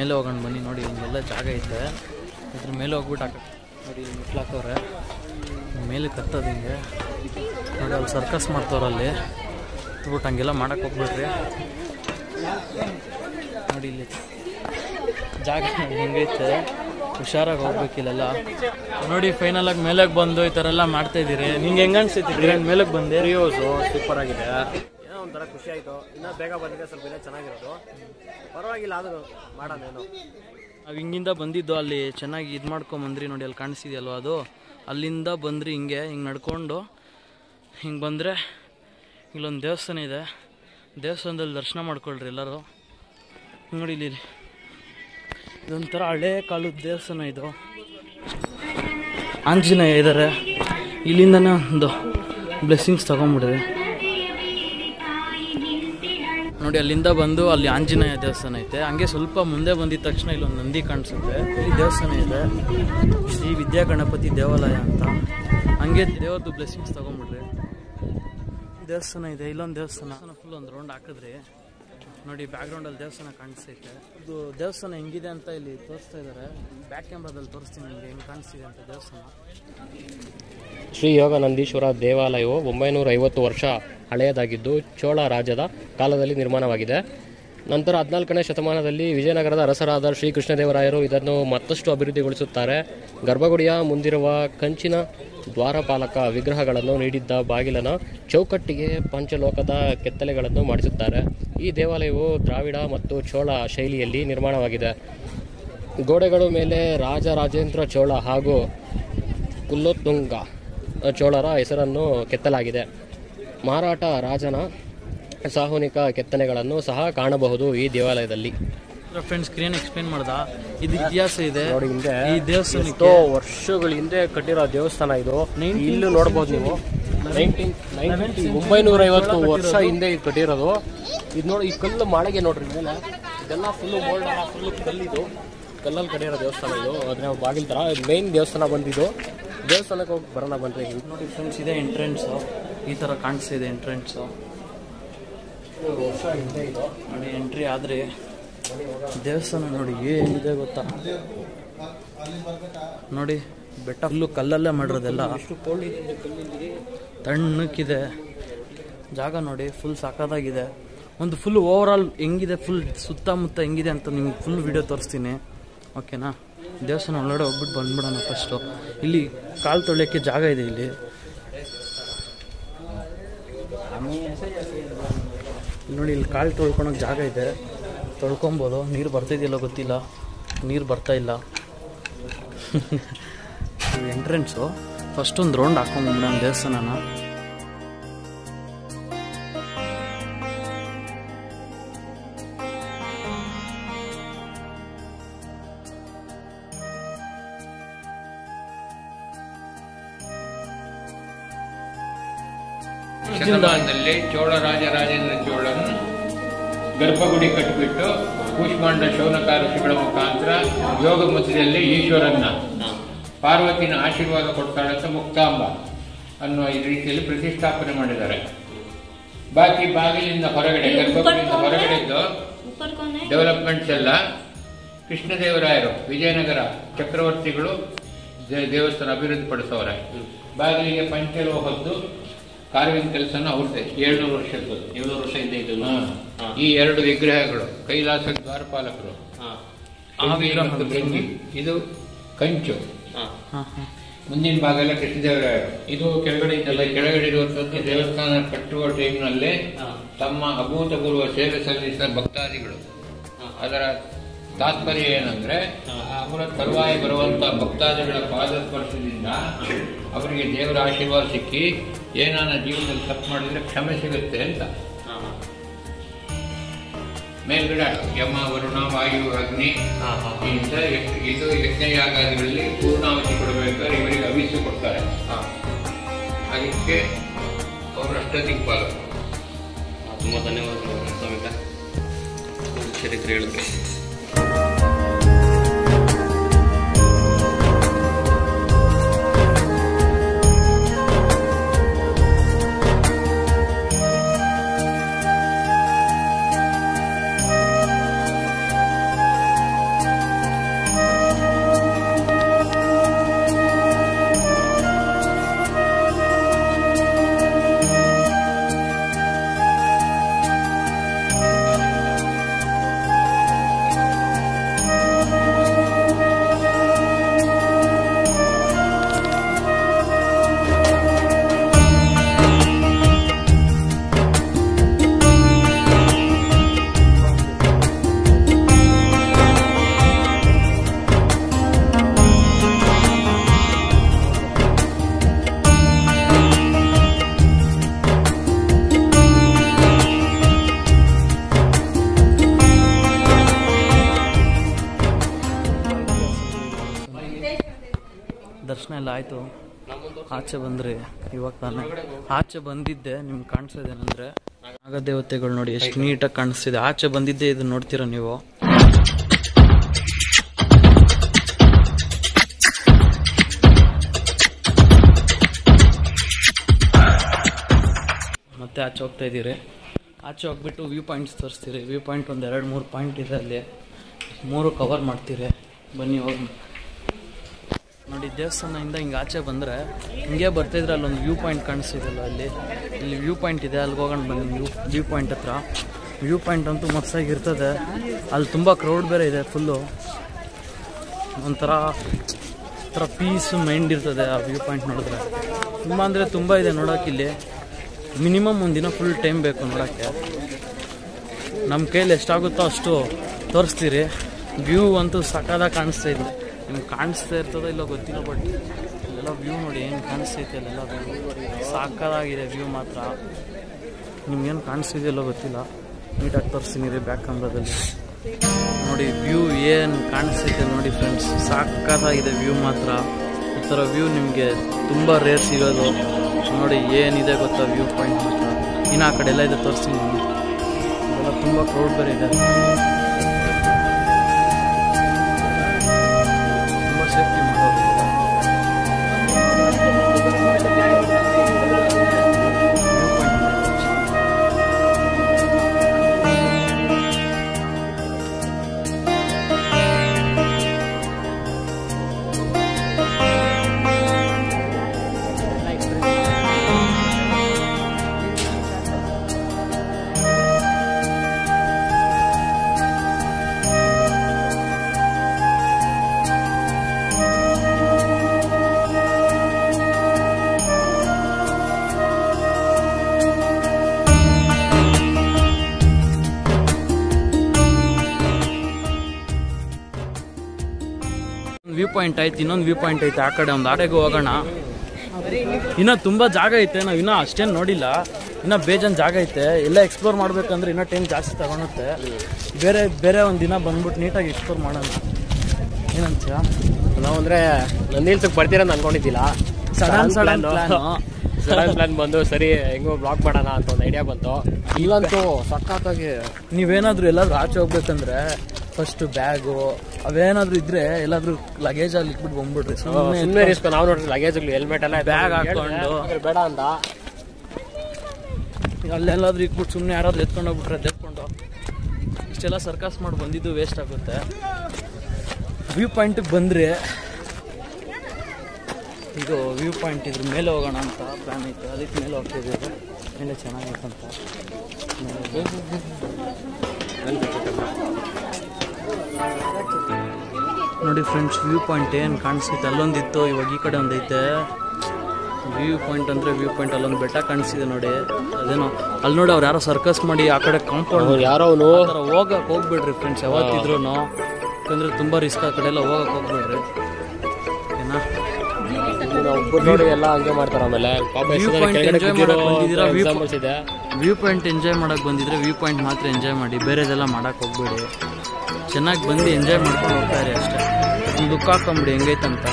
ಮೇಲೆ ಹೋಗೋಣ ಬನ್ನಿ ನೋಡಿ ಹಿಂಗೆಲ್ಲ ಜಾಗ ಐತೆ ಇದ್ರ ಮೇಲೆ ಹೋಗ್ಬಿಟ್ಟು ಹಾಕ ನೋಡಿ ಇಲ್ಲಿ ಮೆಟ್ಲಾಕವ್ರೆ ಮೇಲೆ ಕತ್ತದ ಹಿಂಗೆ ನೋಡಿ ಅಲ್ಲಿ ಸರ್ಕಸ್ ಮಾಡ್ತವ್ರೆ ಅಲ್ಲಿ ಬಿಟ್ಟು ಹಂಗೆಲ್ಲ ಮಾಡಕ್ಕೆ ಹೋಗ್ಬಿಟ್ರಿ ನೋಡಿ ಇಲ್ಲಿ ಜಾಗ ಹೆಂಗೈತೆ ಹುಷಾರಾಗಿ ಹೋಗ್ಬೇಕಿಲ್ಲೆಲ್ಲ ನೋಡಿ ಫೈನಲ್ ಆಗಿ ಮೇಲಕ್ಕೆ ಬಂದು ಈ ಥರ ಎಲ್ಲ ಮಾಡ್ತಾ ಇದ್ದೀರಿ ನಿಂಗೆ ಹೆಂಗ ಅನ್ಸೈತಿ ಗ್ರ್ಯಾಂಡ್ ಮೇಲಕ್ಕೆ ಬಂದೆ ರಿಯೋಸು ಸೂಪರ್ ಆಗಿದೆ ಏನೋ ಒಂಥರ ಖುಷಿ ಆಯಿತು ಇನ್ನೂ ಬೇಗ ಬಂದಿದೆ ಸ್ವಲ್ಪ ಇನ್ನೂ ಚೆನ್ನಾಗಿರೋದು ಪರವಾಗಿಲ್ಲ ಆದರೂ ಮಾಡೋದೇನು ನಾವು ಹಿಂಗಿಂದ ಬಂದಿದ್ದು ಅಲ್ಲಿ ಚೆನ್ನಾಗಿ ಇದು ಮಾಡ್ಕೊಂಬಂದ್ರಿ ನೋಡಿ ಅಲ್ಲಿ ಕಾಣಿಸಿದೆಯಲ್ವ ಅದು ಅಲ್ಲಿಂದ ಬಂದ್ರಿ ಹಿಂಗೆ ಹಿಂಗೆ ನಡ್ಕೊಂಡು ಹಿಂಗೆ ಬಂದರೆ ಇಲ್ಲೊಂದು ದೇವಸ್ಥಾನ ಇದೆ ದೇವಸ್ಥಾನದಲ್ಲಿ ದರ್ಶನ ಮಾಡ್ಕೊಳ್ರಿ ಎಲ್ಲರೂ ನೋಡಿ ಇಲ್ಲಿ ಇದೊಂಥರ ಹಳೆ ಕಾಲದ ದೇವಸ್ಥಾನ ಇದು ಆಂಜನೇಯ ಇದ್ದಾರೆ ಇಲ್ಲಿಂದನೇ ಒಂದು ಬ್ಲೆಸ್ಸಿಂಗ್ಸ್ ತಗೊಂಬಿಡ್ರಿ ನೋಡಿ ಅಲ್ಲಿಂದ ಬಂದು ಅಲ್ಲಿ ಆಂಜನೇಯ ದೇವಸ್ಥಾನ ಐತೆ ಹಂಗೆ ಸ್ವಲ್ಪ ಮುಂದೆ ಬಂದಿದ ತಕ್ಷಣ ಇಲ್ಲೊಂದು ನಂದಿ ಕಾಣಿಸುತ್ತೆ ಇಲ್ಲಿ ದೇವಸ್ಥಾನ ಇದೆ ಶ್ರೀ ವಿದ್ಯಾ ಗಣಪತಿ ದೇವಾಲಯ ಅಂತ ಹಂಗೆ ದೇವ್ರದ್ದು ಬ್ಲೆಸ್ಸಿಂಗ್ಸ್ ತಗೊಂಬಿಡ್ರಿ ದೇವಸ್ಥಾನ ಇದೆ ಇಲ್ಲೊಂದು ದೇವಸ್ಥಾನ ಫುಲ್ ಒಂದು ರೌಂಡ್ ಹಾಕಿದ್ರಿ ನೋಡಿ ಬ್ಯಾಕ್ಗ್ರೌಂಡಲ್ಲಿ ದೇವಸ್ಥಾನ ಕಾಣಿಸ್ತೈತೆ ಇದು ದೇವಸ್ಥಾನ ಹೆಂಗಿದೆ ಅಂತ ಇಲ್ಲಿ ತೋರಿಸ್ತಾ ಇದ್ದಾರೆ ಬ್ಯಾಕ್ ಕ್ಯಾಮ್ರಾದಲ್ಲಿ ತೋರಿಸ್ತೀನಿ ನಿಮಗೆ ಹೆಂಗೆ ಕಾಣಿಸ್ತಿದೆ ಅಂತ ದೇವಸ್ಥಾನ ಶ್ರೀ ಯೋಗಾನಂದೀಶ್ವರ ದೇವಾಲಯವು ಒಂಬೈನೂರ ಐವತ್ತು ವರ್ಷ ಹಳೆಯದಾಗಿದ್ದು ಚೋಳ ರಾಜ್ಯದ ಕಾಲದಲ್ಲಿ ನಿರ್ಮಾಣವಾಗಿದೆ ನಂತರ ಹದಿನಾಲ್ಕನೇ ಶತಮಾನದಲ್ಲಿ ವಿಜಯನಗರದ ಅರಸರಾದ ಶ್ರೀ ಕೃಷ್ಣದೇವರಾಯರು ಇದನ್ನು ಮತ್ತಷ್ಟು ಅಭಿವೃದ್ಧಿಗೊಳಿಸುತ್ತಾರೆ ಗರ್ಭಗುಡಿಯ ಮುಂದಿರುವ ಕಂಚಿನ ದ್ವಾರಪಾಲಕ ವಿಗ್ರಹಗಳನ್ನು ನೀಡಿದ್ದ ಬಾಗಿಲನ ಚೌಕಟ್ಟಿಗೆ ಪಂಚಲೋಕದ ಕೆತ್ತಲೆಗಳನ್ನು ಮಾಡಿಸುತ್ತಾರೆ ಈ ದೇವಾಲಯವು ದ್ರಾವಿಡ ಮತ್ತು ಚೋಳ ಶೈಲಿಯಲ್ಲಿ ನಿರ್ಮಾಣವಾಗಿದೆ ಗೋಡೆಗಳ ಮೇಲೆ ರಾಜರಾಜೇಂದ್ರ ಚೋಳ ಹಾಗೂ ಕುಲ್ಲೋತ್ತುಂಗ ಚೋಳರ ಹೆಸರನ್ನು ಕೆತ್ತಲಾಗಿದೆ ಮಾರಾಟ ರಾಜನ ಸಾಹುನಿಕ ಕೆತ್ತನೆಗಳನ್ನು ಸಹ ಕಾಣಬಹುದು ಈ ದೇವಾಲಯದಲ್ಲಿ ಫ್ರೆಂಡ್ಸ್ ಸ್ಕ್ರೀನ್ ಎಕ್ಸ್ಪ್ಲೇನ್ ಮಾಡ್ದ ಇದು ಇತಿಹಾಸ ಇದೆ ನೋಡಿ ಹಿಂದೆ ಈ ದೇವಸ್ಥಾನಕ್ಕೆ ಎಷ್ಟೋ ವರ್ಷಗಳ ಹಿಂದೆ ಕಟ್ಟಿರೋ ದೇವಸ್ಥಾನ ಇದು ಇಲ್ಲೂ ನೋಡ್ಬೋದು ನೀವು ನೈನ್ಟೀನ್ ಒಂಬೈನೂರ ಐವತ್ತು ವರ್ಷ ಹಿಂದೆ ಇದು ಕಟ್ಟಿರೋದು ಇದು ನೋಡಿ ಈ ಕಲ್ಲು ಮಾಳಿಗೆ ನೋಡ್ರಿ ಮೇಲೆ ಇದೆಲ್ಲ ಫುಲ್ಲು ಗೋಲ್ಡ್ ಫುಲ್ಲು ಕಲ್ಲಿದು ಕಲ್ಲಲ್ಲಿ ಕಟ್ಟಿರೋ ದೇವಸ್ಥಾನ ಇದು ಅದ್ರ ಬಾಗಿಲು ಥರ ಮೇನ್ ದೇವಸ್ಥಾನ ಬಂದಿದ್ದು ದೇವಸ್ಥಾನಕ್ಕೆ ಹೋಗಿ ಬರೋಣ ಬನ್ರಿ ನೋಡಿ ಫ್ರೆಂಡ್ಸ್ ಇದೆ ಎಂಟ್ರೆನ್ಸು ಈ ಥರ ಕಾಣಿಸ್ತಿದೆ ಎಂಟ್ರೆನ್ಸು ವರ್ಷ ಹಿಂದೆ ಇದು ನೋಡಿ ಎಂಟ್ರಿ ಆದರೆ ದೇವಸ್ಥಾನ ನೋಡಿ ಏನಿದೆ ಗೊತ್ತಾ ನೋಡಿ ಬೆಟ್ಟ ಫುಲ್ಲು ಕಲ್ಲಲ್ಲೇ ಮಾಡಿರೋದೆಲ್ಲ ಎಷ್ಟು ಕೋಲ್ಡ್ ಇದೆ ಕಲ್ಲಿಂದ ತಣ್ಣಕ್ಕಿದೆ ಜಾಗ ನೋಡಿ ಫುಲ್ ಸಾಕಾದಾಗಿದೆ ಒಂದು ಫುಲ್ ಓವರ್ ಆಲ್ ಹೆಂಗಿದೆ ಫುಲ್ ಸುತ್ತಮುತ್ತ ಹೆಂಗಿದೆ ಅಂತ ನಿಮ್ಗೆ ಫುಲ್ ವಿಡಿಯೋ ತೋರಿಸ್ತೀನಿ ಓಕೆನಾ ದೇವಸ್ಥಾನ ಒಳಗಡೆ ಹೋಗ್ಬಿಟ್ಟು ಬಂದ್ಬಿಡೋಣ ಫಸ್ಟು ಇಲ್ಲಿ ಕಾಲು ತೊಳೆಯೋಕ್ಕೆ ಜಾಗ ಇದೆ ಇಲ್ಲಿ ಇಲ್ಲಿ ನೋಡಿ ಇಲ್ಲಿ ಕಾಲು ತೊಳ್ಕೊಳಕ್ಕೆ ಜಾಗ ಇದೆ ತೊಳ್ಕೊಬೋದು ನೀರು ಬರ್ತಿದೆಯಲ್ಲ ಗೊತ್ತಿಲ್ಲ ನೀರು ಬರ್ತಾ ಇಲ್ಲ ಎಂಟ್ರೆನ್ಸು ಫಸ್ಟ್ ಒಂದು ರೌಂಡ್ ಹಾಕೊಂಡ್ಬಿಡೋಣ ದೇವಸ್ಥಾನನ ಶತಮಾನದಲ್ಲಿ ಚೋಳ ರಾಜ ರಾಜೇಂದ್ರ ಚೋಳನು ಗರ್ಭಗುಡಿ ಕಟ್ಟಿಬಿಟ್ಟು ಕೂಷ್ಮಾಂಡ ಶೌನಕ ಋಷಿಗಳ ಮುಖಾಂತರ ಯೋಗ ಮುದ್ರೆಯಲ್ಲಿ ಈಶ್ವರನ್ನ ಪಾರ್ವತಿನ ಆಶೀರ್ವಾದ ಕೊಡ್ತಾಳಂತ ಮುಕ್ತಾಂಬ ಅನ್ನುವ ಈ ರೀತಿಯಲ್ಲಿ ಪ್ರತಿಷ್ಠಾಪನೆ ಮಾಡಿದ್ದಾರೆ ಬಾಕಿ ಬಾಗಿಲಿಂದ ಹೊರಗಡೆ ಗರ್ಭಗುಡಿಯಿಂದ ಹೊರಗಡೆದ್ದು ऊपर कौन है ಡೆವಲಪ್ಮೆಂಟ್ಸ್ ಎಲ್ಲ ಕೃಷ್ಣದೇವರಾಯರು ವಿಜಯನಗರ ಚಕ್ರವರ್ತಿಗಳು ದೇ- ದೇವಸ್ಥಾನ ಅಭಿವೃದ್ಧಿ ಪಡಿಸೋರೆ ಬಾಗಿಲಿಗೆ ಪಂಚಲೋಹದ್ದು ಕಾರ್ವಿಂಗ್ ಕೆಲಸನ ಅವ್ರದ್ದೇ ಏಳ್ನೂರು ವರ್ಷದ್ದು ಏಳ್ನೂರು ವರ್ಷ ಹಿಂದೆ ಇದು ಹಾ. ಈ ಎರಡು ವಿಗ್ರಹಗಳು ಕೈಲಾಸ ದ್ವಾರಪಾಲಕರು ಶೃಂಗಿ ಮತ್ತು ಭೃಂಗಿ ಇದು ಕಂಚು ಹಾಂ ಹಾಂ ಮುಂದಿನ ಭಾಗ ಎಲ್ಲ ಕೃಷ್ಣದೇವರಾಯರು ಇದು ಕೆಳಗಡೆ ಇದೆಲ್ಲ ಕೆಳಗಡೆ ಇರುವಂತದ್ದು ದೇವಸ್ಥಾನ ಕಟ್ಟುವ ಟೈಮ್ನಲ್ಲಿ ತಮ್ಮ ಅಭೂತಪೂರ್ವ ಸೇವೆ ಸಲ್ಲಿಸಿದ ಭಕ್ತಾದಿಗಳು ಅದರ ತಾತ್ಪರ್ಯ ಏನಂದ್ರೆ ಅವರ ತರುವಾಯ ಬರುವಂತ ಭಕ್ತಾದಿಗಳ ಪಾದ ಸ್ಪರ್ಶದಿಂದ ಅವರಿಗೆ ದೇವರ ಆಶೀರ್ವಾದ ಸಿಕ್ಕಿ ಏನಾನ ಜೀವನದಲ್ಲಿ ತಪ್ಪು ಮಾಡಿದ್ರೆ ಕ್ಷಮೆ ಸಿಗುತ್ತೆ ಅಂತ ಮೇಲ್ಗಡೆ ಯಮ ವರುಣ ವಾಯು ಅಗ್ನಿ ಇಂಥ ಯಜ್ಞ- ಇದು ಯಜ್ಞಯಾಗಾದಿಗಳಲ್ಲಿ ಪೂರ್ಣಾವಧಿ ಕೊಡಬೇಕಾದ್ರೆ ಇವರಿಗೆ ಅವಿಸು ಕೊಡ್ತಾರೆ ಅದಕ್ಕೆ ಅವರು ಅಷ್ಟದಿಕ್ಪಾಲಕರು ತುಂಬ ಧನ್ಯವಾದಗಳು ಸ್ವಾಮಿಕ ಚರಿತ್ರೆ ಹೇಳಿದ್ರೆ ದರ್ಶನ ಎಲ್ಲ ಆಯಿತು ಆಚೆ ಬಂದ್ರಿ ಇವಾಗ ತಾನೇ ಆಚೆ ಬಂದಿದ್ದೆ ನಿಮ್ಗೆ ಕಾಣಿಸೋದೇನೆಂದ್ರೆ ನಾಗ ದೇವತೆಗಳು ನೋಡಿ ಎಷ್ಟು ನೀಟಾಗಿ ಕಾಣಿಸ್ತಿದೆ ಆಚೆ ಬಂದಿದ್ದೆ ಇದು ನೋಡ್ತೀರಾ ನೀವು ಮತ್ತೆ ಆಚೆ ಹೋಗ್ತಾ ಇದ್ದೀರಿ ಆಚೆ ಹೋಗ್ಬಿಟ್ಟು ವ್ಯೂ ಪಾಯಿಂಟ್ಸ್ ತೋರಿಸ್ತೀರಿ ವ್ಯೂ ಪಾಯಿಂಟ್ ಒಂದು ಎರಡು ಮೂರು ಪಾಯಿಂಟ್ ಇದೆ ಅಲ್ಲಿ ಮೂರು ಕವರ್ ಮಾಡ್ತೀರಿ ಬನ್ನಿ ಹೋಗಿ ನೋಡಿ ದೇವಸ್ಥಾನದಿಂದ ಹಿಂಗೆ ಆಚೆ ಬಂದರೆ ಹಿಂಗೆ ಬರ್ತಿದ್ರೆ ಅಲ್ಲೊಂದು ವ್ಯೂ ಪಾಯಿಂಟ್ ಕಾಣಿಸ್ತಿದೆಯಲ್ಲ ಅಲ್ಲಿ ಇಲ್ಲಿ ವ್ಯೂ ಪಾಯಿಂಟ್ ಇದೆ ಅಲ್ಲಿಗೆ ಹೋಗೋಣ ಬನ್ನಿ ವ್ಯೂ ವ್ಯೂ ಪಾಯಿಂಟ್ ಹತ್ರ ವ್ಯೂ ಪಾಯಿಂಟ್ ಅಂತೂ ಮಸ್ತಾಗಿರ್ತದೆ ಅಲ್ಲಿ ತುಂಬ ಕ್ರೌಡ್ ಬೇರೆ ಇದೆ ಫುಲ್ಲು ಒಂಥರ ಒಂಥರ ಪೀಸ್ ಮೈಂಡ್ ಇರ್ತದೆ ಆ ವ್ಯೂ ಪಾಯಿಂಟ್ ನೋಡಿದ್ರೆ ತುಂಬ ಅಂದರೆ ತುಂಬ ಇದೆ ನೋಡೋಕೆ ಇಲ್ಲಿ ಮಿನಿಮಮ್ ಒಂದು ದಿನ ಫುಲ್ ಟೈಮ್ ಬೇಕು ನೋಡೋಕ್ಕೆ ನಮ್ಮ ಕೈಲಿ ಎಷ್ಟಾಗುತ್ತೋ ಅಷ್ಟು ತೋರಿಸ್ತೀರಿ ವ್ಯೂ ಅಂತೂ ಸಕ್ಕದಾಗಿ ಕಾಣಿಸ್ತಾ ಇದೆ ನಿಮ್ಗೆ ಕಾಣಿಸ್ತಾ ಇರ್ತದೋ ಇಲ್ಲೋ ಗೊತ್ತಿಲ್ಲ ಬಟ್ ಅಲ್ಲೆಲ್ಲ ವ್ಯೂ ನೋಡಿ ಏನು ಕಾಣಿಸ್ತೈತೆ ಅಲ್ಲೆಲ್ಲ ವ್ಯೂ ಸಾಕದಾಗಿದೆ ವ್ಯೂ ಮಾತ್ರ ನಿಮ್ಗೇನು ಕಾಣಿಸ್ತಿದೆಯಲ್ಲೋ ಗೊತ್ತಿಲ್ಲ ನೀಟಾಗಿ ತೋರಿಸ್ತೀನಿ ರೀ ಬ್ಯಾಕ್ ಕ್ಯಾಮ್ರಾದಲ್ಲಿ ನೋಡಿ ವ್ಯೂ ಏನು ಕಾಣಿಸ್ತೈತೆ ನೋಡಿ ಫ್ರೆಂಡ್ಸ್ ಸಾಕತ್ತಾಗಿದೆ ವ್ಯೂ ಮಾತ್ರ ಈ ಥರ ವ್ಯೂ ನಿಮಗೆ ತುಂಬ ರೇರ್ ಸಿಗೋದು ನೋಡಿ ಏನಿದೆ ಗೊತ್ತಾ ವ್ಯೂ ಪಾಯಿಂಟ್ ಮಾತ್ರ ಇನ್ನು ಆ ಕಡೆ ಎಲ್ಲ ಇದೆ ತೋರಿಸ್ತೀನಿ ನಿಮಗೆ ಇದೆಲ್ಲ ತುಂಬ ಕ್ರೌಡ್ ಬೇರೆ ಇದೆ ತುಂಬ ಸೇಫ್ಟಿ ಮಾಡೋದು ವ್ಯೂ ಪಾಯಿಂಟ್ ಐತೆ ಇನ್ನೊಂದು ವ್ಯೂ ಪಾಯಿಂಟ್ ಐತೆ ಆ ಕಡೆ ಒಂದು ಆಟೆಗೆ ಹೋಗೋಣ ಇನ್ನೂ ತುಂಬ ಜಾಗ ಐತೆ ನಾವು ಇನ್ನೂ ಅಷ್ಟೇನು ನೋಡಿಲ್ಲ ಇನ್ನೂ ಬೇಜಾನ್ ಜಾಗ ಐತೆ ಎಲ್ಲ ಎಕ್ಸ್ಪ್ಲೋರ್ ಮಾಡ್ಬೇಕಂದ್ರೆ ಇನ್ನೂ ಟೈಮ್ ಜಾಸ್ತಿ ತಗೊಳುತ್ತೆ ಬೇರೆ ಬೇರೆ ಒಂದು ದಿನ ಬಂದ್ಬಿಟ್ಟು ನೀಟಾಗಿ ಎಕ್ಸ್ಪ್ಲೋರ್ ಮಾಡೋಣ ಏನಂತೀಯ ನಾವು ಅಂದ್ರೆ ನನ್ನ ಹಿಲ್ಸಕ್ಕೆ ಬರ್ತೀರ ಅಂತ ಅನ್ಕೊಂಡಿದ್ದಿಲ್ಲ sudden sudden plan sudden plan ಬಂದು ಸರಿ ಹೆಂಗೋ ಬ್ಲಾಕ್ ಮಾಡೋಣ ಅಂತ ಒಂದು ಐಡಿಯಾ ಬಂತು ಇಲ್ಲಂತೂ ಸಖತ್ತಾಗಿ ನೀವೇನಾದ್ರೂ ಎಲ್ಲಾದ್ರೂ ಆಚೆ ಹೋಗ್ಬೇಕಂದ್ರೆ ಫಸ್ಟ್ ಬ್ಯಾಗು ಅವೇನಾದ್ರೂ ಇದ್ರೆ ಎಲ್ಲಾದ್ರೂ ಲಗೇಜ್ ಅಲ್ಲಿ ಇಟ್ಬಿಟ್ಟು ಬಂದ್ಬಿಡ್ರಿ ಸುಮ್ಮನೆ ಸುಮ್ಮನೆ ರಿಸ್ಕ್ ನಾವು ನೋಡ್ರಿ ಲಗೇಜ್ಗಳು ಹೆಲ್ಮೆಟ್ ಎಲ್ಲ Bag ಹೇಳ್ದೆ, ಹಾಕೊಂಡು. ಆದ್ರೆ ಬೇಡ ಅಂತ ಅಲ್ಲೆಲ್ಲಾದ್ರೂ ಇಟ್ಬಿಟ್ಟು ಸುಮ್ಮನೆ ಯಾರಾದ್ರೂ ಎತ್ಕೊಂಡು ಹೋಗ್ಬಿಟ್ರೆ ಎತ್ಕೊಂಡು ಇಷ್ಟೆಲ್ಲ ಸರ್ಕಸ್ ಮಾಡಿ ಬಂದಿದ್ದು ವೇಸ್ಟ್ ಆಗುತ್ತೆ ವ್ಯೂ ಪಾಯಿಂಟಿಗೆ ಬಂದರೆ ಇದು ವ್ಯೂ ಪಾಯಿಂಟ್ ಇದ್ರ ಮೇಲೆ ಹೋಗೋಣ ಅಂತ ಪ್ಲಾನ್ ಐತೆ ಅದಕ್ಕೆ ಮೇಲೆ ಹೋಗ್ತಿದ್ದೀವಿ ಮೇಲೆ ಚೆನ್ನಾಗೈತೆ ಅಂತ ನೋಡಿ ಫ್ರೆಂಡ್ಸ್ ವ್ಯೂ ಪಾಯಿಂಟ್ ಏನು ಕಾಣಿಸುತ್ತೆ ಅಲ್ಲೊಂದಿತ್ತು ಇವಾಗ ಈ ಕಡೆ ಒಂದೈತೆ ವ್ಯೂ ಪಾಯಿಂಟ್ ಅಂದರೆ ವ್ಯೂ ಪಾಯಿಂಟ್ ಅಲ್ಲೊಂದು ಬೆಟ್ಟ ಕಾಣಿಸ್ತಿದೆ ನೋಡಿ ಅದೇನೋ ಅಲ್ಲಿ ನೋಡಿ ಅವ್ರು ಯಾರೋ ಸರ್ಕಸ್ ಮಾಡಿ ಆ ಕಡೆ ಕಾಂಪೌಂಡ್ ಅವ್ನು ಯಾರೋ ಅವನು ಆ ಥರ ಹೋಗಕ್ಕೆ ಹೋಗ್ಬೇಡ್ರಿ ಫ್ರೆಂಡ್ಸ್ ಯಾವತ್ತಿದ್ರು ಯಾಕಂದ್ರೆ ತುಂಬ ರಿಸ್ಕ್ ಆ ಕಡೆ ಎಲ್ಲ ಹೋಗಕ್ಕೆ ಹೋಗ್ಬೇಡ್ರಿ ಓಕೆನಾ ಒಬ್ಬರು ನೋಡಿ ಎಲ್ಲ ಹಂಗೆ ಮಾಡ್ತಾರೆ ಆಮೇಲೆ ಪಾಪ View ಎಷ್ಟು ಜನ point ಕೆಳಗಡೆ enjoy ಬಿದ್ದಿರೋ ಮಾಡಕ್ ಬಂದಿದ್ದೀರಾ? View examples ಇದೆ ವ್ಯೂ ಪಾಯಿಂಟ್ ಎಂಜಾಯ್ ಮಾಡಕ್ಕೆ ಬಂದಿದ್ರೆ ವ್ಯೂ ಪಾಯಿಂಟ್ ಮಾತ್ರ ಎಂಜಾಯ್ ಮಾಡಿ ಬೇರೆದೆಲ್ಲ ಮಾಡಕ್ಕೆ ಹೋಗ್ಬೇಡಿ ಚೆನ್ನಾಗಿ ಬಂದು ಎಂಜಾಯ್ ಮಾಡ್ಕೊಂಡು ಹೋಗ್ತಾ ಇರಿ ಅಷ್ಟೇ ಒಂದು ದುಃಖ ಹಾಕೊಂಬಿಡಿ ಹೆಂಗೈತಂತ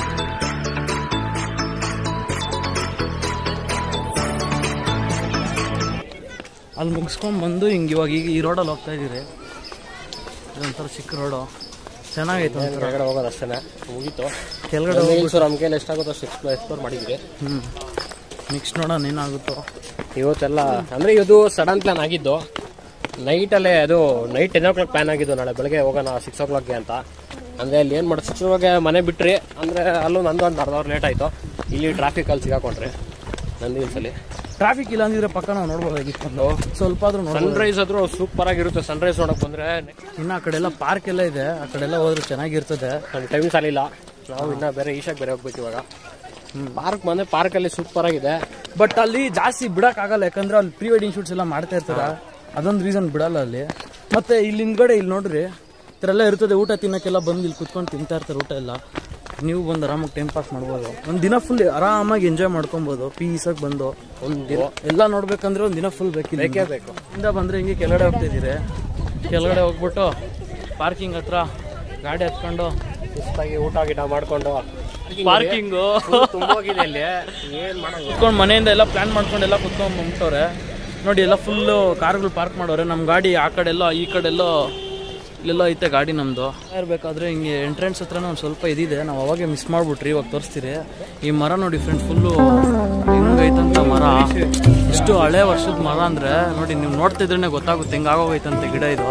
ಅಲ್ಲಿ ಮುಗಿಸ್ಕೊಂಡು ಬಂದು ಹಿಂಗೆ ಇವಾಗ ಈಗ ಈ ರೋಡಲ್ಲಿ ಹೋಗ್ತಾ ಇದ್ದೀರಿ ಇದೊಂಥರ ಚಿಕ್ಕ ರೋಡು ಚೆನ್ನಾಗೈತೆ ಒಂಥರ ಕೆಳಗಡೆ ಹೋಗೋದು ಅಷ್ಟೇ ಮುಗೀತು ಕೆಳಗಡೆ ಹಿಲ್ಸ್ ನಮ್ಮ ಕೈಲಿ ಎಷ್ಟಾಗುತ್ತೋ ಅಷ್ಟು ಎಕ್ಸ್ಪ್ಲೋರ್ ಎಕ್ಸ್ಪ್ಲೋರ್ ಮಾಡಿದ್ವಿ ಹ್ಞೂ ನೆಕ್ಸ್ಟ್ ನೋಡೋಣ ಏನಾಗುತ್ತೋ ಇವತ್ತೆಲ್ಲ ಅಂದ್ರೆ ಇದು ಸಡನ್ ಪ್ಲಾನ್ ಆಗಿದ್ದು ನೈಟಲ್ಲೇ ಅದು night ten o'clock plan ಆಗಿದ್ದು ನಾಳೆ ಬೆಳಗ್ಗೆ ಹೋಗೋಣ ಸಿಕ್ಸ್ ಓ ಕ್ಲಾಕ್ಗೆ ಅಂತ ಅಂದ್ರೆ ಅಲ್ಲಿ ಏನು ಮಾಡಿ ಸಿಕ್ಸ್ ಓಗೆ ಮನೆ ಬಿಟ್ರಿ ಅಂದ್ರೆ ಅಲ್ಲೂ ನಂದು ಒಂದು ಅರ್ಧ ಅವರ್ ಲೇಟ್ ಆಯಿತು ಇಲ್ಲಿ ಟ್ರಾಫಿಕ್ ಅಲ್ಲಿ ಸಿಗಾಕೊಂಡ್ರಿ ನಂದಿ ಹಿಲ್ಸಲ್ಲಿ ಟ್ರಾಫಿಕ್ ಇಲ್ಲ ಅಂದಿದ್ರೆ ಪಕ್ಕ ನಾವು ನೋಡ್ಬೋದಾಗಿತ್ತು ಸ್ವಲ್ಪ ಆದ್ರೂ ನೋಡ್ಬೋದು ಸನ್ರೈಸ್ ಆದ್ರೂ ಸೂಪರ್ ಆಗಿರುತ್ತೆ ಸನ್ರೈಸ್ ನೋಡಕ್ ಬಂದ್ರೆ ಇನ್ನು ಆ ಕಡೆ ಎಲ್ಲ ಪಾರ್ಕ್ ಎಲ್ಲ ಇದೆ ಆ ಕಡೆ ಎಲ್ಲ ಹೋದ್ರೆ ಚೆನ್ನಾಗಿರ್ತದೆ ನಮ್ಗೆ ಟೈಮ್ ಸಾಲಿಲ್ಲ ನಾವು ಇನ್ನ ಬೇರೆ ಈಶಾಕ್ ಬೇರೆ ಹೋಗ್ಬೇಕು ಇವಾಗ ಪಾರ್ಕ್ ಬಂದ್ರೆ ಪಾರ್ಕ್ ಅಲ್ಲಿ ಸೂಪರ್ ಆಗಿದೆ ಬಟ್ ಅಲ್ಲಿ ಜಾಸ್ತಿ ಬಿಡಕ್ ಆಗಲ್ಲ ಯಾಕಂದ್ರೆ ಅಲ್ಲಿ ಪ್ರೀ ವೆಡ್ಡಿಂಗ್ ಶೂಟ್ಸ್ ಎಲ್ಲ ಮಾಡ್ತಾ ಇರ್ತಾರ ಅದೊಂದು ರೀಸನ್ ಬಿಡಲ್ಲ ಅಲ್ಲಿ ಮತ್ತೆ ಇಲ್ಲಿ ಹಿಂದ್ಗಡೆ ಇಲ್ಲಿ ನೋಡ್ರಿ ಈ ಥರ ಎಲ್ಲ ಇರ್ತದೆ ಊಟ ತಿನ್ನಕ್ಕೆಲ್ಲ ಬಂದು ಇಲ್ಲಿ ಕುತ್ಕೊಂಡು ತಿಂತಾ ಇರ್ತಾರೆ ಊಟ ಎಲ್ಲ ನೀವು ಬಂದು ಆರಾಮಾಗಿ ಟೈಮ್ ಪಾಸ್ ಮಾಡ್ಬೋದು ಒಂದು ದಿನ ಫುಲ್ ಆರಾಮಾಗಿ ಎಂಜಾಯ್ ಮಾಡ್ಕೊಬೋದು ಪೀಸಾಗಿ ಬಂದು ಒಂದು ದಿನ ಎಲ್ಲ ನೋಡ್ಬೇಕಂದ್ರೆ ಒಂದು ದಿನ ಫುಲ್ ಬೇಕಿಲ್ಲ ಬೇಕೇ ಬೇಕು ಇಂದ ಬಂದ್ರೆ ಹಿಂಗೆ ಕೆಳಗಡೆ ಹೋಗ್ತಿದ್ದೀರಿ ಕೆಳಗಡೆ ಹೋಗ್ಬಿಟ್ಟು ಪಾರ್ಕಿಂಗ್ ಹತ್ರ ಗಾಡಿ ಹತ್ಕೊಂಡು ಸುಸ್ತಾಗಿ ಊಟ ಗೀಟ ಮಾಡ್ಕೊಂಡು ಪಾರ್ಕಿಂಗು ತುಂಬೋಗಿದೆ ಅಲ್ಲಿ ಏನ್ ಮಾಡಂಗ ಕುತ್ಕೊಂಡು ಮನೆಯಿಂದ ಎಲ್ಲ ಪ್ಲಾನ್ ಮಾಡ್ಕೊಂಡು ಎಲ್ಲ ಕುತ್ಕೊಂಡು ಬಂದ್ಬಿಟ್ಟವ್ರೆ ನೋಡಿ ಎಲ್ಲ ಫುಲ್ಲು ಕಾರ್ಗಳು ಪಾರ್ಕ್ ಮಾಡೋರೆ ನಮ್ಮ ಗಾಡಿ ಆ ಕಡೆ ಎಲ್ಲೋ ಈ ಕಡೆ ಎಲ್ಲೋ ಇಲ್ಲೆಲ್ಲೋ ಐತೆ ಗಾಡಿ ನಮ್ಮದು ಇರಬೇಕಾದ್ರೆ ಹಿಂಗೆ ಎಂಟ್ರೆನ್ಸ್ ಹತ್ರನೇ ಒಂದು ಸ್ವಲ್ಪ ಇದಿದೆ ನಾವು ಅವಾಗೆ ಮಿಸ್ ಮಾಡ್ಬಿಟ್ರಿ ಇವಾಗ ತೋರಿಸ್ತೀರಿ ಈ ಮರ ನೋಡಿ ಫ್ರೆಂಡ್ ಫುಲ್ಲು ಹಿಂಗೈತಂತ ಮರ ಇಷ್ಟು ಹಳೆ ವರ್ಷದ ಮರ ಅಂದರೆ ನೋಡಿ ನೀವು ನೋಡ್ತಿದ್ರೇ ಗೊತ್ತಾಗುತ್ತೆ ಹಿಂಗಾಗೋಗೈತಂತೆ ಗಿಡ ಇದು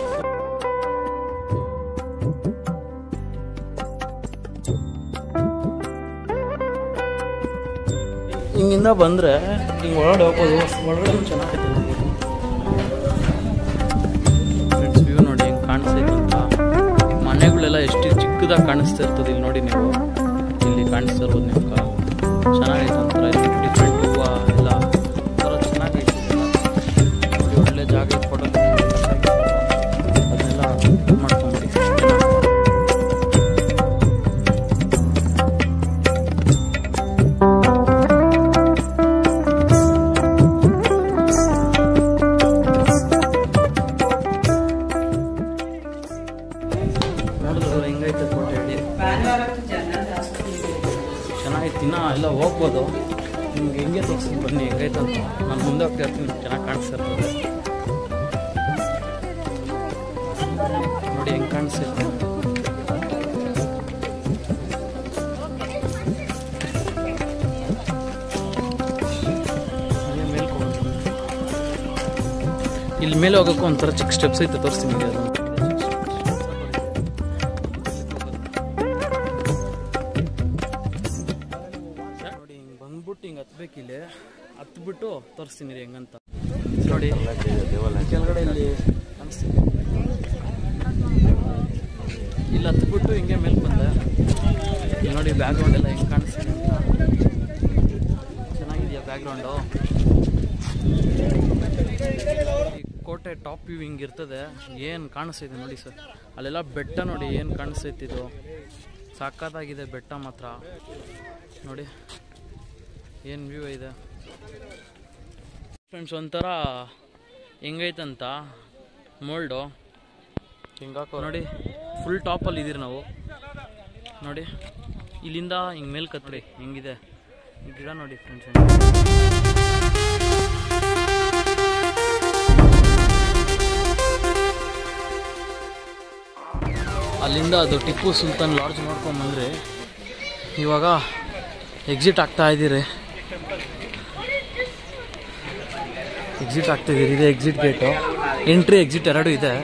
ಹಿಂಗಿಂದ ಬಂದ್ರೆ ಹಿಂಗೆ ಒಳಗಡೆ ಹೋಗ್ಬೋದು ಒಳಗಡೆ ಚೆನ್ನಾಗೈತೆ ಫ್ರೆಂಡ್ಸ್ ವ್ಯೂ ನೋಡಿ ಹೆಂಗೆ ಕಾಣಿಸ್ತೈತೆ ಅಂತ ಮನೆಗಳೆಲ್ಲ ಎಷ್ಟು ಚಿಕ್ಕದಾಗಿ ಕಾಣಿಸ್ತಾ ಇರ್ತದೆ ಇಲ್ಲಿ ನೋಡಿ ನೀವು ಇಲ್ಲಿ ಕಾಣಿಸ್ತಾ ಇರ್ಬೋದು ನಿಮ್ಗೆ ಚೆನ್ನಾಗೈತೆ ಒಂಥರ ಡಿಫ್ರೆಂಟ್ ಹೂವು ಎಲ್ಲ ಒಂಥರ ಚೆನ್ನಾಗೈತೆ ನೋಡಿ ಒಳ್ಳೆ ಜಾಗ ಫೋಟೋ ಅದನ್ನೆಲ್ಲ ಇದು ಮಾಡ್ಕೊಂಬಿಡಿ ನೋಡಿದ್ರು ಹೆಂಗೈತೆ ಕೋಟೆ ಹೇಳಿ ಚೆನ್ನಾಗೈತೆ ದಿನ ಎಲ್ಲ ಹೋಗ್ಬೋದು ನಿಮ್ಗೆ ಹೆಂಗೆ ತೋರಿಸ್ತೀನಿ ಬನ್ನಿ ಹೆಂಗೈತೆ ಅಂತ ನಾನು ಮುಂದೆ ಹೋಗ್ತಾ ಇರ್ತೀನಿ ಚೆನ್ನಾಗಿ ಕಾಣಿಸ್ತಾ ಇರ್ತದೆ ನೋಡಿ ಹೆಂಗೆ ಕಾಣಿಸ್ತೈತೆ ಅಲ್ಲೇ ಮೇಲ್ಕ್ ಹೋಗೋದು. ಇಲ್ಲಿ ಮೇಲೆ ಹೋಗೋಕ್ಕೂ ಒಂಥರ ಚಿಕ್ಕ ಸ್ಟೆಪ್ಸ್ ಐತೆ ತೋರಿಸ್ತೀನಿ ನಿಮಗೆ ಅದನ್ನು ನೋಡಿ ಹಿಂಗೆ ಬಂದ್ಬಿಟ್ಟು ಹಿಂಗೆ ಹತ್ಬೇಕಿಲ್ಲಿ ಹತ್ಬಿಟ್ಟು ತೋರಿಸ್ತೀನಿ ರೀ ಹೆಂಗಂತ ನೋಡಿ ಕೆಳಗಡೆ ಇಲ್ಲಿ ಕಾಣಿಸ್ತಿದೆ ಇಲ್ಲಿ ಹತ್ಬಿಟ್ಟು ಹಿಂಗೆ ಮೇಲೆ ಬಂದೆ ಇಲ್ಲಿ ನೋಡಿ ಬ್ಯಾಕ್ಗ್ರೌಂಡ್ ಎಲ್ಲ ಹೆಂಗೆ ಕಾಣಿಸ್ತಿದೆ ಅಂತ ಚೆನ್ನಾಗಿದೆಯಾ ಬ್ಯಾಕ್ಗ್ರೌಂಡು ಈ ಕೋಟೆ ಟಾಪ್ ವ್ಯೂ ಹಿಂಗೆ ಇರ್ತದೆ ಏನು ಕಾಣಿಸ್ತಿದೆ ನೋಡಿ ಸರ್ ಅಲ್ಲೆಲ್ಲ ಬೆಟ್ಟ ನೋಡಿ ಏನು ಕಾಣಿಸ್ತೈತೆ ಇದು ಸಾಕಾದಾಗಿದೆ ಬೆಟ್ಟ ಮಾತ್ರ ನೋಡಿ ಏನು ವ್ಯೂ ಇದೆ ಫ್ರೆಂಡ್ಸ್ ಒಂಥರ ಹೆಂಗೈತಂತ ಮೋಲ್ಡು ಹಿಂಗಾಕೋ ನೋಡಿ ಫುಲ್ ಟಾಪಲ್ಲಿ ಇದೀರಿ ನಾವು ನೋಡಿ ಇಲ್ಲಿಂದ ಹಿಂಗೆ ಮೇಲ್ ಕತ್ ನೋಡಿ ಹೆಂಗಿದೆ ಈ ಗಿಡ ನೋಡಿ ಫ್ರೆಂಡ್ಸ್ ಅಲ್ಲಿಂದ ಅದು ಟಿಪ್ಪು ಸುಲ್ತಾನ್ ಲಾಡ್ಜ್ ನೋಡ್ಕೊಂಬಂದ್ರೆ ಇವಾಗ ಎಕ್ಸಿಟ್ ಆಗ್ತಾ ಇದ್ದೀರಿ ಎಕ್ಸಿಟ್ ಆಗ್ತಿದ್ದೀರಿ ಇದೆ ಎಕ್ಸಿಟ್ ಗೇಟು ಎಂಟ್ರಿ ಎಕ್ಸಿಟ್ ಎರಡು ಇದೆ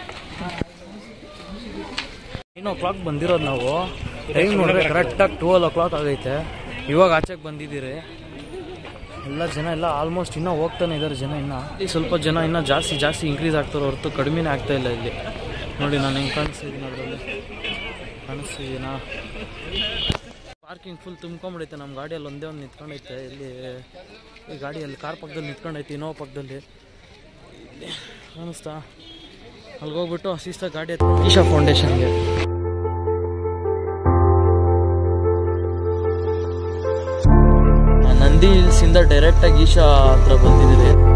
ನೈನ್ ಓ ಕ್ಲಾಕ್ ಬಂದಿರೋದು ನಾವು ಟೈಮ್ ನೋಡಿದ್ರೆ ಕರೆಕ್ಟಾಗಿ ಟ್ವೆಲ್ ಓ ಕ್ಲಾಕ್ ಆಗೈತೆ ಇವಾಗ ಆಚೆಗೆ ಬಂದಿದ್ದೀರಿ ಎಲ್ಲ ಜನ ಎಲ್ಲ ಆಲ್ಮೋಸ್ಟ್ ಇನ್ನೂ ಹೋಗ್ತಾನೆ ಇದ್ದಾರೆ ಜನ ಇನ್ನು ಇಲ್ಲಿ ಸ್ವಲ್ಪ ಜನ ಇನ್ನೂ ಜಾಸ್ತಿ ಜಾಸ್ತಿ ಇನ್ಕ್ರೀಸ್ ಆಗ್ತಾರೆ ಹೊರತು ಕಡಿಮೆನೇ ಆಗ್ತಾ ಇಲ್ಲ ಇಲ್ಲಿ ನೋಡಿ ನಾನು ಹೆಂಗೆ ಕಾಣಿಸ್ತಿದ್ದೀನಿ ಅದರಲ್ಲಿ ಕಾಣಿಸ್ತಿದ್ದೀನಾ ಪಾರ್ಕಿಂಗ್ ಫುಲ್ ತುಂಬ್ಕೊಂಬಿಡೈತೆ ನಮ್ಮ ಗಾಡಿಯಲ್ಲಿ ಒಂದೇ ಒಂದು ನಿಂತ್ಕೊಂಡೈತೆ ಇಲ್ಲಿ ಈ ಗಾಡಿಯಲ್ಲಿ ಕಾರ್ ಪಕ್ಕದಲ್ಲಿ ನಿಂತ್ಕೊಂಡೈತೆ ಇನ್ನೋವಾ ಪಕ್ಕದಲ್ಲಿ ಇಲ್ಲಿ ಕಾಣಿಸ್ತಾ ಅಲ್ಲಿಗೆ ಹೋಗ್ಬಿಟ್ಟು ಶಿಸ್ತ ಗಾಡಿ ಹತ್ಕೊಂಡು ಈಶಾ ಫೌಂಡೇಶನ್ಗೆ ನಂದಿ ಹಿಲ್ಸಿಂದ ಡೈರೆಕ್ಟಾಗಿ ಈಶಾ ಹತ್ರ ಬಂದಿದ್ದೀರಿ